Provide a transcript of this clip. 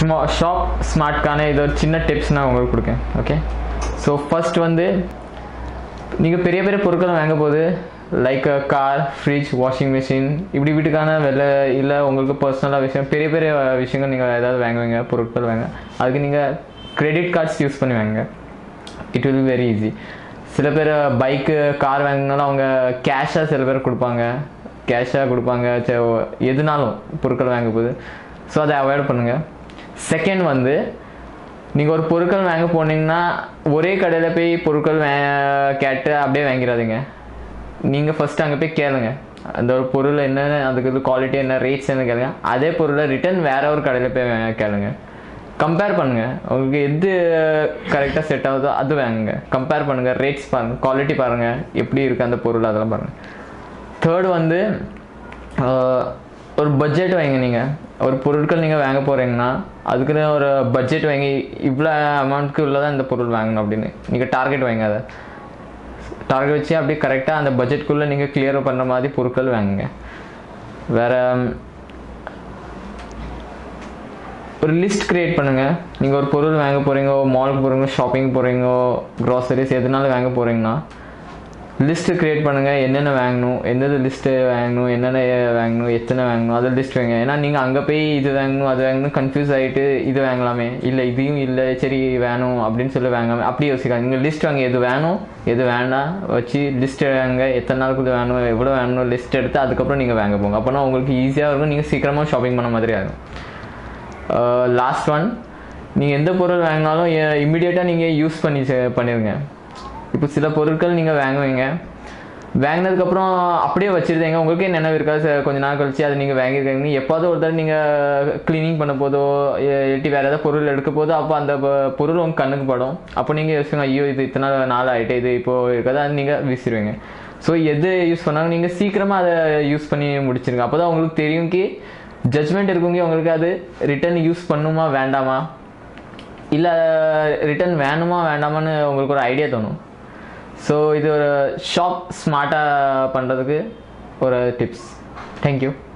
ஸ்மா shop ஸ்மார்ட்கான இது ஒரு சின்ன டிப்ஸ் நான் உங்களுக்கு கொடுக்கேன் ஓகே ஸோ ஃபர்ஸ்ட் வந்து நீங்கள் பெரிய பெரிய பொருட்கள் வாங்க போது like car fridge washing machine இப்படி வீட்டுக்கான விலை இல்லை உங்களுக்கு பர்சனலாக விஷயம் பெரிய பெரிய விஷயங்கள் நீங்கள் ஏதாவது வாங்குவீங்க பொருட்கள் வாங்க அதுக்கு நீங்கள் கிரெடிட் கார்ட்ஸ் யூஸ் பண்ணி வாங்க இட் வில் வெரி ஈஸி சில பேர் பைக்கு கார் வாங்கினாலும் அவங்க கேஷாக சில பேர் கொடுப்பாங்க கேஷாக கொடுப்பாங்க சே எதுனாலும் பொருட்கள் வாங்க போது ஸோ அதை அவாய்ட் பண்ணுங்கள் செகண்ட் வந்து நீங்கள் ஒரு பொருட்கள் வாங்க போனீங்கன்னா ஒரே கடையில் போய் பொருட்கள் வே கேட்டு அப்படியே வாங்கிடாதீங்க நீங்கள் ஃபஸ்ட்டு அங்கே போய் கேளுங்க அந்த ஒரு பொருள் என்ன அதுக்கு குவாலிட்டி என்ன ரேட்ஸ் என்ன கேளுங்க அதே பொருளை ரிட்டர்ன் வேற ஒரு கடையில் போய் வே- கேளுங்க கம்பேர் பண்ணுங்க உங்களுக்கு எது கரெக்டாக செட் ஆகுதோ அது வாங்குங்க கம்பேர் பண்ணுங்க ரேட்ஸ் பாருங்க குவாலிட்டி பாருங்க எப்படி இருக்கு அந்த பொருள் அதெல்லாம் பாருங்க தேர்ட் வந்து ஆஹ், ஒரு பட்ஜெட் வைங்க நீங்கள் ஒரு பொருட்கள் நீங்கள் வாங்க போகிறீங்கன்னா அதுக்குன்னு ஒரு பட்ஜெட் வாங்கி இவ்வளோ அமௌண்ட்க்கு உள்ளதான் இந்த பொருள் வாங்கணும் அப்படின்னு நீங்கள் டார்கெட் வைங்க அதை டார்கெட் வச்சு அப்படியே கரெக்டாக அந்த பட்ஜெட்குள்ளே நீங்கள் கிளியர் பண்ணுற மாதிரி பொருட்கள் வாங்குங்க வேற ஒரு லிஸ்ட் கிரியேட் பண்ணுங்க நீங்கள் ஒரு பொருள் வாங்க போகிறீங்க மாலுக்கு போகிறீங்க ஷாப்பிங் போகிறீங்க க்ராசரிஸ் எதுனாலும் வாங்க போகிறீங்கன்னா லிஸ்ட்டு கிரியேட் பண்ணுங்கள் என்னென்ன வாங்கணும் எந்தெந்த லிஸ்ட்டு வாங்கணும் என்னென்ன வாங்கணும் எத்தனை வாங்கணும் அதை லிஸ்ட் வாங்க ஏன்னா நீங்கள் அங்கே போய் இது வாங்கணும் அது வாங்கணும் கன்ஃபியூஸ் ஆகிட்டு இது வாங்கலாமே இல்லை இதையும் இல்லை சரி வேணும் அப்படின்னு சொல்லி வாங்காம அப்படி யோசிக்காங்க நீங்கள் லிஸ்ட் வாங்க எது வேணும் எது வேண்டாம் வச்சு லிஸ்ட் வாங்க எத்தனை நாளுக்கு இது வேணும் எவ்வளோ வேணும் லிஸ்ட் எடுத்து அதுக்கப்புறம் நீங்கள் வாங்க போங்க அப்போனா உங்களுக்கு ஈஸியாக இருக்கும் நீங்கள் சீக்கிரமாக ஷாப்பிங் பண்ண மாதிரி ஆகும் லாஸ்ட் ஒன் நீங்கள் எந்த பொருள் வாங்கினாலும் இம்மிடியேட்டாக நீங்கள் யூஸ் பண்ணி செ- பண்ணிடுங்க இப்போ சில பொருட்கள் நீங்கள் வாங்குவீங்க வாங்கினதுக்கப்புறம் அப்படியே வச்சிருந்தீங்க உங்களுக்கே நினைவு இருக்கா ச- கொஞ்ச நாள் கழிச்சு அதை நீங்கள் வாங்கியிருக்கீங்க எப்போதும் ஒரு தடவை நீங்கள் க்ளீனிங் பண்ண போதோ இல்லாட்டி வேறு ஏதாவது பொருள் எடுக்க போதோ அப்போ அந்த பொ- பொருள் உங்கள் கண்ணுக்கு படும் அப்போ நீங்கள் யோசிங்க ஐயோ இது இத்தனை நாள் ஆகிட்டு இது இப்போ இருக்கதா நீங்கள் வீசிடுவீங்க ஸோ எது யூஸ் பண்ணாலும் நீங்கள் சீக்கிரமாக அதை யூஸ் பண்ணி முடிச்சிருங்க அப்போ தான் உங்களுக்கு தெரியும் கி ஜட்ஜ்மெண்ட் இருக்குங்க உங்களுக்கு அது ரிட்டர்ன் யூஸ் பண்ணுமா வேண்டாமா இல்லை ரிட்டர்ன் வேணுமா வேண்டாமான்னு உங்களுக்கு ஒரு ஐடியா தோணும் ஸோ இது ஒரு ஷாப் ஸ்மார்ட்டாக பண்ணுறதுக்கு ஒரு டிப்ஸ் தேங்க்யூ